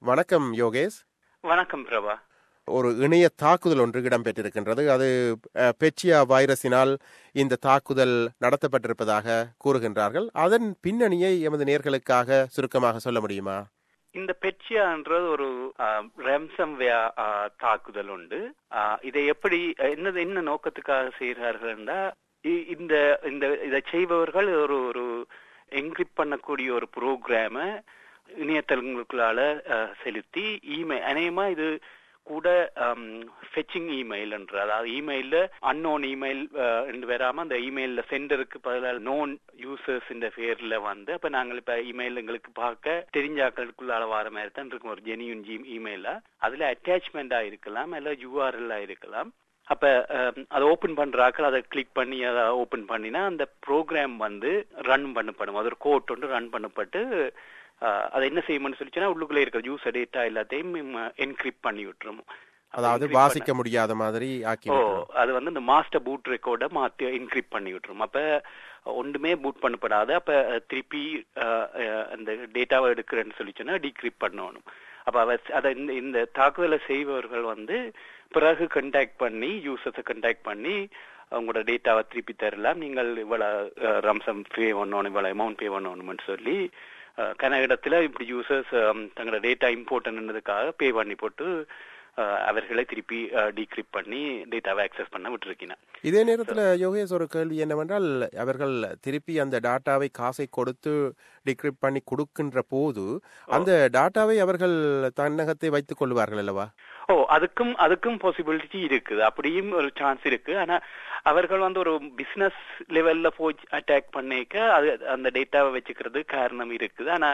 வணக்கம் யோகேஷ் வணக்கம் பிரபா ஒரு இணைய தாக்குதல் ஒன்று இடம்பெற்றிருக்கின்றது அது அஹ், பெச்சியா வைரஸினால் இந்த தாக்குதல் நடத்தப்பட்டிருப்பதாக கூறுகின்றார்கள் அதன் பின்னணியை எமது நேர்களுக்காக சுருக்கமாக சொல்ல முடியுமா இந்த பெச்சியான்றது ஒரு ரம்சம் தாக்குதல் உண்டு ஆஹ் இதை எப்படி என்னது என்ன நோக்கத்துக்காக செய்கிறார்கள்னா இ- இந்த இந்த இதை செய்பவர்கள் ஒரு ஒரு என்கிரிப்ட் பண்ணக்கூடிய ஒரு ப்ரோக்ராம இணையதளங்களுக்குள்ளால ஆஹ், செலுத்தி இமெயில் அநேகமா இது கூட ஃபெச்சிங் இமெயில் என்ற அதாவது இமெயில்ல அன்னோன் இமெயில் என்று வராம அந்த இமெயில்ல சென்டருக்கு பதிலாக நோன் யூசர்ஸ் இந்த பேர்ல வந்து அப்ப நாங்கள் இப்ப இமெயில் எங்களுக்கு பார்க்க தெரிஞ்சாக்களுக்குள்ளால வர மாதிரி தான் இருக்கும் ஒரு ஜெனியூன் ஜி இமெயிலா அதுல அட்டாச்மெண்டா இருக்கலாம் இல்ல யூஆர்எல் இருக்கலாம் அப்ப அஹ், அதை ஓபன் பண்றாக்கள் அதை கிளிக் பண்ணி அதை ஓபன் பண்ணினா அந்த ப்ரோக்ராம் வந்து ரன் பண்ணப்படும் அது ஒரு கோட் ஒன்று ரன் பண்ணப்பட்டு அஹ், அதை என்ன செய்யும்னு சொல்லிச்சுன்னா உள்ளுக்குள்ளே இருக்கிற யூசர் டேட்டா எல்லாத்தையும் என்கிரிப்ட் பண்ணி விட்டுரும் அப்ப அதாவது encrypt வாசிக்க முடியாத மாதிரி ஆக்கி ஓ விட்டுரும். அது வந்து இந்த மாஸ்டர் பூட் ரெக்கார்டை மாத்தி என்கிரிப்ட் பண்ணி விட்டுரும் அப்ப ஒன்றுமே பூட் பண்ணப்படாது அப்ப திருப்பி அஹ், அஹ், அந்த டேட்டாவை எடுக்கிறேன்னு சொல்லிச்சுன்னா டீக்ரிப்ட் பண்ணணும் அப்ப அவ அதை இந்த இந்த தாக்குதலை செய்பவர்கள் வந்து பிறகு கண்டாக்ட் பண்ணி யூசர்ஸை கண்டாக்ட் பண்ணி அவங்களோட டேட்டாவை திருப்பி தரலாம் நீங்கள் இவ்வளவு ரம்சம் பே பண்ணணும் இவ்வளவு அமௌண்ட் பே பண்ணணும்னு சொல்லி அஹ், கன இடத்துல இப்படி யூசர்ஸ் தங்களோட டேட்டா இம்பார்ட்டன்ட்ன்றதுக்காக பே பண்ணி போட்டு அஹ், அவர்களை திருப்பி டீக்ரிப்ட் பண்ணி டேட்டாவை ஆக்சஸ் பண்ண விட்டுருக்கீங்க இதே நேரத்தில் யோகேஷ் ஒரு கேள்வி என்னவென்றால் அவர்கள் திருப்பி அந்த டாட்டாவை காசை கொடுத்து டிகிரிப்ட் பண்ணி கொடுக்கின்ற போது அந்த டாட்டாவை அவர்கள் தன்னகத்தை வைத்துக் கொள்வார்கள் அல்லவா ஓ அதுக்கும் அதுக்கும் பாசிபிலிட்டி இருக்குது அப்படியும் ஒரு சான்ஸ் இருக்கு ஆனா அவர்கள் வந்து ஒரு பிசினஸ் லெவல்ல போய் அட்டாக் பண்ணிக்க அது அந்த டேட்டாவை வச்சுக்கிறது காரணம் இருக்குது ஆனா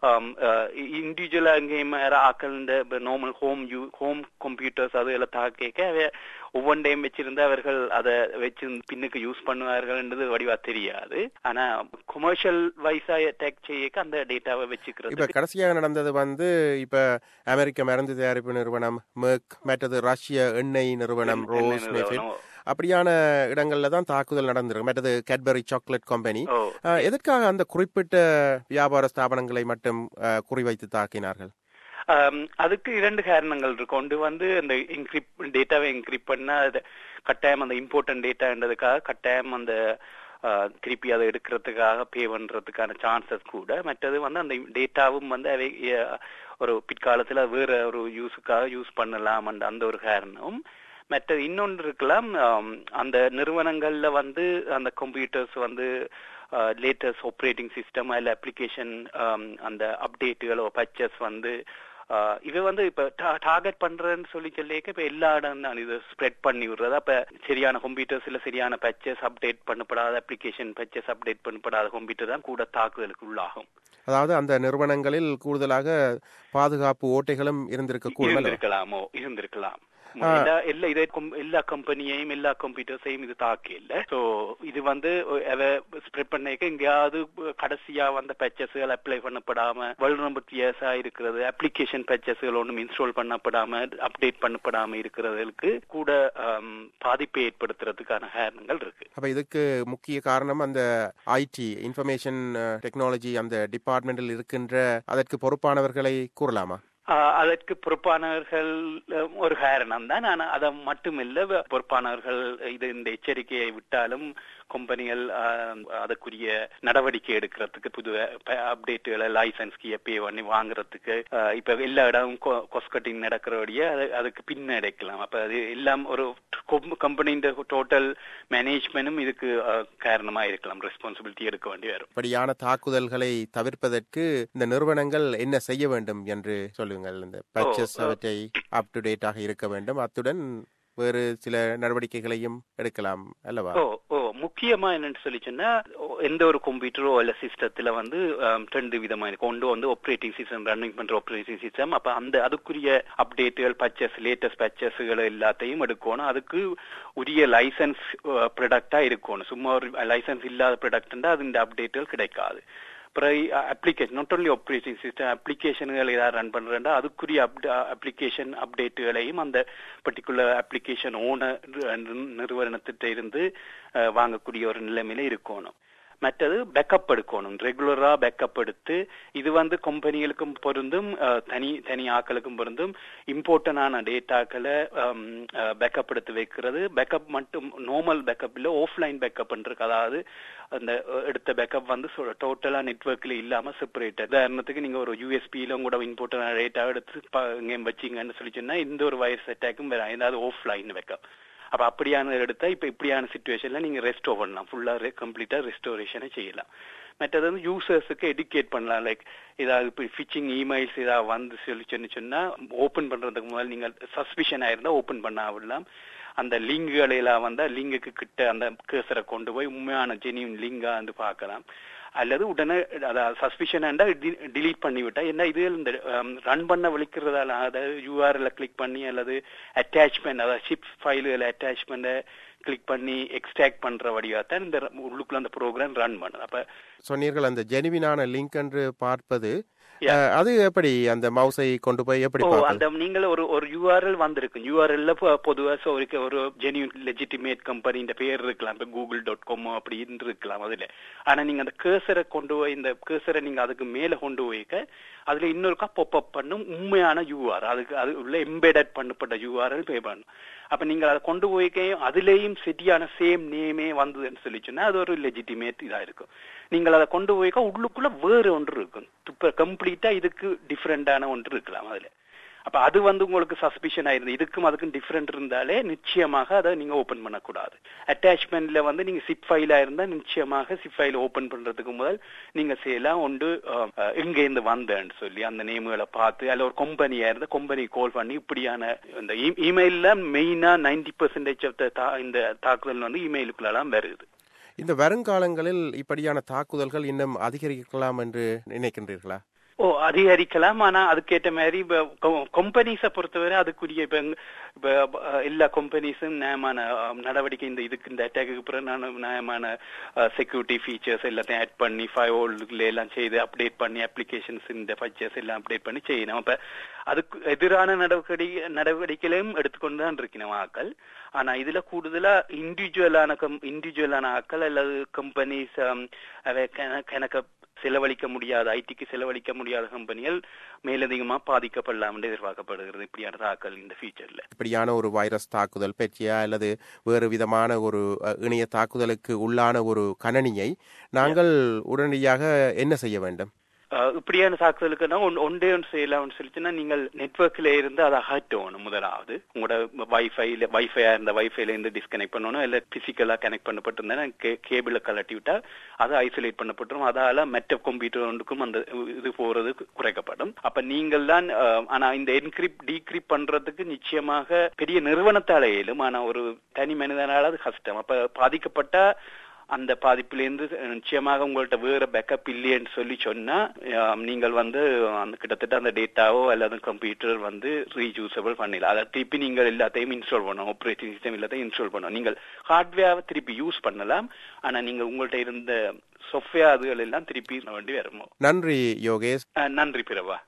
இண்டிவிஜுவலா எங்கேயும் ஆக்கள் இந்த normal home you home computers அது எல்லாம் தாக்க அவ ஒவ்வொன்றையும் வச்சிருந்து அவர்கள் அதை வச்சு பின்னுக்கு யூஸ் பண்ணுவார்கள்ன்றது வடிவா தெரியாது ஆனா கொமர்ஷியல் வைஸா அட்டாக் செய்யக்க அந்த டேட்டாவை இப்ப வச்சுக்கிறது கடைசியாக நடந்தது வந்து இப்ப அமெரிக்க மருந்து தயாரிப்பு நிறுவனம் மெர்க் மற்றது ரஷ்ய எண்ணெய் நிறுவனம் ரோஸ் மெஃபிட் அப்படியான இடங்கள்ல தான் தாக்குதல் நடந்திருக்கு மற்றது கேட்பரி சாக்லேட் கம்பெனி ஓ அஹ், எதற்காக அந்த குறிப்பிட்ட வியாபார ஸ்தாபனங்களை மட்டும் அஹ், குறிவைத்து தாக்கினார்கள் ஆம், அதுக்கு இரண்டு காரணங்கள் இருக்கு ஒன்று வந்து அந்த இன்கிரிப் டேட்டாவை இன்கிரிப் பண்ணா அது கட்டாயம் அந்த இம்பார்ட்டன்ட் டேட்டான்றதுக்காக கட்டாயம் அந்த ஆ, திருப்பி அதை எடுக்கிறதுக்காக பே பண்றதுக்கான சான்சஸ் கூட மற்றது வந்து அந்த டேட்டாவும் வந்து அவை ஆ, ஒரு பிற்காலத்துல வேற ஒரு யூஸுக்காக யூஸ் பண்ணலாம் அந்த ஒரு காரணம் மற்றது இன்னொன்று இருக்கலாம் ஆம், அந்த நிறுவனங்கள்ல வந்து அந்த கம்ப்யூட்டர்ஸ் வந்து லேட்டஸ்ட் ஆப்ரேட்டிங் சிஸ்டம் அதில் அப்ளிகேஷன் அந்த அப்டேட்டுகளோ பச்சஸ் வந்து ஆஹ் இவ வந்து இப்ப டார்கெட் பண்றேன்னு சொல்லி சொல்லிக்க இப்ப எல்லா இடம் தான் இது ஸ்ப்ரெட் பண்ணி விடுறது அப்ப சரியான கம்ப்யூட்டர்ஸ்ல சரியான பச்சஸ் அப்டேட் பண்ணப்படாத அப்ளிகேஷன் பச்சஸ் அப்டேட் பண்ணப்படாத கம்ப்யூட்டர் தான் கூட தாக்குதலுக்கு உள்ளாகும் அதாவது அந்த நிறுவனங்களில் கூடுதலாக பாதுகாப்பு ஓட்டைகளும் இருந்திருக்க கூடும் அல்லவா? இருந்திருக்கலாமோ இருந்திருக்கலாம் எல்லா எல்லா இதே com- எல்லா கம்பெனியையும் எல்லா கம்ப்யூட்டர்ஸையும் இது தாக்கி இல்ல சோ இது வந்து ஸ்ப்ரெட் பண்ணிக்க எங்கேயாவது கடைசியா வந்த பேச்சஸ்கள் அப்ளை பண்ணப்படாம வல்னரபிலிட்டியஸா இருக்கிறது அப்ளிகேஷன் பேச்சஸ்கள் ஒன்றும் இன்ஸ்டால் பண்ணப்படாம அப்டேட் பண்ணப்படாம இருக்கிறதுக்கு கூட ஆம், பாதிப்பை ஏற்படுத்துறதுக்கான காரணங்கள் இருக்கு அப்ப இதுக்கு முக்கிய காரணம் அந்த ஐடி இன்ஃபர்மேஷன் டெக்னாலஜி அந்த டிபார்ட்மெண்டில் இருக்கின்ற அதற்கு பொறுப்பானவர்களை கூறலாமா ஆஹ் அதற்கு பொறுப்பானவர்கள் அஹ், ஒரு காரணம் தான் ஆனா அதை மட்டுமில்ல வ- பொறுப்பானவர்கள் இது இந்த எச்சரிக்கையை விட்டாலும் கம்பெனிகள் ஆஹ், அதற்குரிய நடவடிக்கை எடுக்கிறதுக்கு புது அப்டேட்டுகளை லைசன்ஸ் கீயை பே பண்ணி வாங்குறதுக்கு ஆஹ், இப்ப எல்லா இடமும் கொஸ்ட் கட்டிங் நடக்கிறபடியே அது அதுக்கு பின்னடைக்கலாம் அப்ப அது எல்லாம் ஒரு கம்பெனியின் டோட்டல் மேனேஜ்மெண்ட்டும் இதுக்கு ஆஹ், காரணமா இருக்கலாம் ரெஸ்பான்சிபிலிட்டி எடுக்க வேண்டி வரும் இப்படியான தாக்குதல்களை தவிர்ப்பதற்கு இந்த நிறுவனங்கள் என்ன செய்ய வேண்டும் என்று சொல்லுங்கள் இந்த பர்ச்சேஸ் ஓ. அவற்றை அப் டு டேட்டாக இருக்க வேண்டும் அத்துடன் வேறு சில நடவடிக்கைகளையும் எடுக்கலாம் அல்லவா ஓ ஓ முக்கியமா என்னன்னு சொல்லி சொன்னா ஓ, எந்த ஒரு கம்ப்யூட்டரோ இல்ல சிஸ்டத்துல வந்து ஆம், ரெண்டு விதமா இருக்கு ஒன்று வந்து ஆப்ரேட்டிங் சிஸ்டம் ரன்னிங் பண்ற ஆப்ரேட்டிங் சிஸ்டம் அப்ப அந்த அதுக்குரிய அப்டேட்டுகள் பச்சஸ் லேட்டஸ்ட் பச்சஸ்கள் எல்லாத்தையும் எடுக்கணும் அதுக்கு உரிய லைசன்ஸ் ப்ரொடக்டா இருக்கணும் சும்மா ஒரு லைசன்ஸ் இல்லாத ப்ரொடக்ட்னா அது இந்த அப்டேட்டுகள் கிடைக்காது அப்புறம் application not only operating system அப்ளிகேஷன்கள் ஏதாவது ரன் பண்றேன்டா அதுக்குரிய அப்ளிகேஷன் அப்டேட்டுகளையும் அந்த பர்டிகுலர் அப்ளிகேஷன் ஓனர் நிறுவனத்திட்ட இருந்து அஹ், வாங்கக்கூடிய ஒரு நிலைமையில இருக்கணும் மற்றது பேக்கப் எடுக்கணும் ரெகுலரா பேக்கப் எடுத்து இது வந்து கம்பெனிகளுக்கும் பொருந்தும் அஹ், தனி தனி ஆக்களுக்கும் பொருந்தும் இம்பார்ட்டன்டான டேட்டாக்களை பேக்கப் எடுத்து வைக்கிறது பேக்கப் மட்டும் நார்மல் பேக்கப் இல்ல ஆஃப்லைன் பேக்கப் இருக்கு அதாவது அந்த அஹ், எடுத்த பேக்கப் வந்து டோட்டலா நெட்ஒர்க்ல இல்லாம செப்பரேட்டட் உதாரணத்துக்கு நீங்க ஒரு யூஎஸ்பியில கூட இம்பார்ட்டன்டான டேட்டா எடுத்து ப- இங்க வச்சீங்கன்னு சொல்லி சொன்னா இந்த ஒரு வைரஸ் அட்டாக்கும் வேற ஏதாவது ஆஃப்லைன் பேக்கப் அப்ப அப்படியான எடுத்தா இப்ப இப்படியான சுச்சுவேஷன்ல நீங்க ரெஸ்டோர் பண்ணலாம் ஃபுல்லா கம்ப்ளீட்டா ரெஸ்டோரேஷனை செய்யலாம் மற்றது வந்து யூசர்ஸுக்கு எடுகேட் பண்ணலாம் லைக் ஏதாவது இப்போ ஃபிச்சிங் இமெயில்ஸ் ஏதாவது வந்து சொல்லி சொன்னா ஓபன் பண்றதுக்கு முதல்ல நீங்க சஸ்பிஷன் ஆயிருந்தா ஓபன் பண்ண விடலாம் அந்த லிங்குகள் எல்லாம் வந்தா லிங்குக்கு கிட்ட அந்த கேசரை கொண்டு போய் உண்மையான ஜெனியூன் லிங்கா வந்து பார்க்கலாம் அல்லது உடனே அதாவது சஸ்பிஷன் டிலீட் பண்ணி விட்டா என்ன இது இந்த ரன் பண்ண விളിக்கிறதால அதாவது யூஆர்எல் கிளிக் பண்ணி அல்லது அட்டாச்மெண்ட் அதாவது ஷிப் ஃபைலுகளை அட்டாச்மெண்ட்டை கிளிக் பண்ணி எக்ஸ்ட்ராக்ட் பண்ற வழியா தான் இந்த உள்ளுக்குள்ள அந்த ப்ரோக்ராம் ரன் பண்ணுது அப்ப சொன்னீர்கள் அந்த ஜெனுவினான லிங்க் என்று பார்ப்பது Yeah. அஹ், அது எப்படி அந்த மவுஸை கொண்டு போய் எப்படி ஓ பார்ப்பது அந்த நீங்கள் ஒரு ஒரு யூஆர்எல் வந்திருக்கு யூஆர்எல்ல பொதுவா so ஒரு ஒரு ஜெனியூன் லெஜிட்டிமேட் கம்பெனி பேர் இருக்கலாம் இப்ப கூகுள் டாட் காம் அப்படி இருக்கலாம் அதுல ஆனா நீங்க அந்த கேசரை கொண்டு போய் இந்த கேசரை நீங்க அதுக்கு மேல கொண்டு போய்க்க அதுல இன்னொருக்கா பொப் பண்ணும் உண்மையான யூஆர் அதுக்கு அது உள்ள எம்பெடட் பண்ணப்பட்ட யூஆர்எல் பே பண்ணும் அப்ப நீங்க அதை கொண்டு போய்க்கையும் அதுலயும் சரியான சேம் நேமே வந்ததுன்னு சொல்லி சொன்னா அது ஒரு லெஜிட்டிமேட் இதா இருக்கும் நீங்கள் அதை கொண்டு போய்க்க உள்ளுக்குள்ள வேறு ஒன்று இருக்கும் இப்ப கம்ப்ளீட்டா இதுக்கு டிஃப்ரெண்டான ஒன்று இருக்கலாம் அதுல அப்ப அது வந்து உங்களுக்கு சஸ்பிஷன் ஆயிருந்து இதுக்கும் அதுக்கும் டிஃப்ரெண்ட் இருந்தாலே நிச்சயமாக அதை நீங்க ஓபன் பண்ணக்கூடாது அட்டாச்மெண்ட்ல வந்து நீங்க சிப் ஃபைலா இருந்தா நிச்சயமாக சிப் ஃபைல் ஓபன் பண்றதுக்கு முதல் நீங்க செய்யலாம் ஒன்று அஹ், அஹ், எங்க இருந்து வந்தேன்னு சொல்லி அந்த நேம்களை பார்த்து அல்ல ஒரு கம்பெனியா இருந்தா கம்பெனி கால் பண்ணி இப்படியான இந்த இமெயில்ல மெயினா நைன்டி பெர்சன்டேஜ் ஆஃப் இந்த தாக்குதல் வந்து இமெயிலுக்குள்ளலாம் வருது இந்த வருங்காலங்களில் இப்படியான தாக்குதல்கள் இன்னும் அதிகரிக்கலாம் என்று நினைக்கின்றீர்களா ஓ அதிகரிக்கலாம் ஆனா அதுக்கேற்ற மாதிரி கம்பெனிஸை பொறுத்தவரை அதுக்குரிய இப்ப எங்க- இப்ப அஹ், எல்லா கம்பெனிஸும் நியாயமான அஹ், நடவடிக்கை இந்த இதுக்கு இந்த அட்டாக்கு பிறகு நான் நியாயமான செக்யூரிட்டி ஃபீச்சர்ஸ் எல்லாத்தையும் ஆட் பண்ணி ஃபைவ் எல்லாம் செய்து அப்டேட் பண்ணி அப்ளிகேஷன்ஸ் இந்த ஃபீச்சர்ஸ் எல்லாம் அப்டேட் பண்ணி செய்யணும் அப்ப அதுக்கு எதிரான நடவடிக்கை நடவடிக்கைகளையும் எடுத்துக்கொண்டு தான் இருக்கணும் ஆக்கள் ஆனா இதுல கூடுதலா இண்டிவிஜுவலான கம் இண்டிவிஜுவலான ஆக்கள் அல்லது கம்பெனிஸ் கணக்க செலவழிக்க முடியாத ஐடிக்கு செலவழிக்க முடியாத கம்பெனிகள் மேலதிகமா பாதிக்கப்படலாம் என்று எதிர்பார்க்கப்படுகிறது இப்படியான தாக்கல் இந்த ஃபியூச்சர்ல இப்படியான ஒரு வைரஸ் தாக்குதல் பெற்றியா அல்லது வேறு விதமான ஒரு அஹ், இணைய தாக்குதலுக்கு உள்ளான ஒரு கணனியை நாங்கள் உடனடியாக என்ன செய்ய வேண்டும் அஹ் இப்படியான தாக்குதலுக்குன்னா ஒன் ஒன்றே ஒன்று செய்யலாம்னு சொல்லிச்சுன்னா நீங்கள் நெட்ஒர்க்ல இருந்து அதை அகற்றணும் முதலாவது உங்களோட வைஃபைல வைஃபையா இருந்த வைஃபைல இருந்து டிஸ்கனெக்ட் பண்ணணும் இல்ல பிசிக்கலா கனெக்ட் பண்ணப்பட்டிருந்தா கேபிள கலட்டி விட்டா அதை ஐசோலேட் பண்ணப்பட்டுரும் அதால மற்ற கம்ப்யூட்டர் ஒன்றுக்கும் அந்த இது போறது குறைக்கப்படும் அப்ப நீங்கள் தான் அஹ், ஆனா இந்த என்கிரிப்ட் டீக்ரிப்ட் பண்றதுக்கு நிச்சயமாக பெரிய நிறுவனத்தால இயலும் ஆனா ஒரு தனி மனிதனால அது கஷ்டம் அப்ப பாதிக்கப்பட்டா அந்த பாதிப்பிலிருந்து நிச்சயமாக உங்கள்ட்ட வேற பேக்கப் இல்லையேன்னு சொல்லி சொன்னா ஆம், நீங்கள் வந்து அந்த கிட்டத்தட்ட அந்த டேட்டாவோ அல்லது கம்ப்யூட்டர் வந்து ரீயூசபிள் பண்ணிடலாம் அதை திருப்பி நீங்கள் எல்லாத்தையும் இன்ஸ்டால் பண்ணணும் ஆப்ரேட்டிங் சிஸ்டம் எல்லாத்தையும் இன்ஸ்டால் பண்ணணும் நீங்கள் ஹார்ட்வேரை திருப்பி யூஸ் பண்ணலாம் ஆனா நீங்க உங்கள்ட்ட இருந்த சாஃப்ட்வேர் அதுகள் எல்லாம் திருப்பி வேண்டி வருமோ நன்றி யோகேஷ் அஹ், நன்றி பிரபா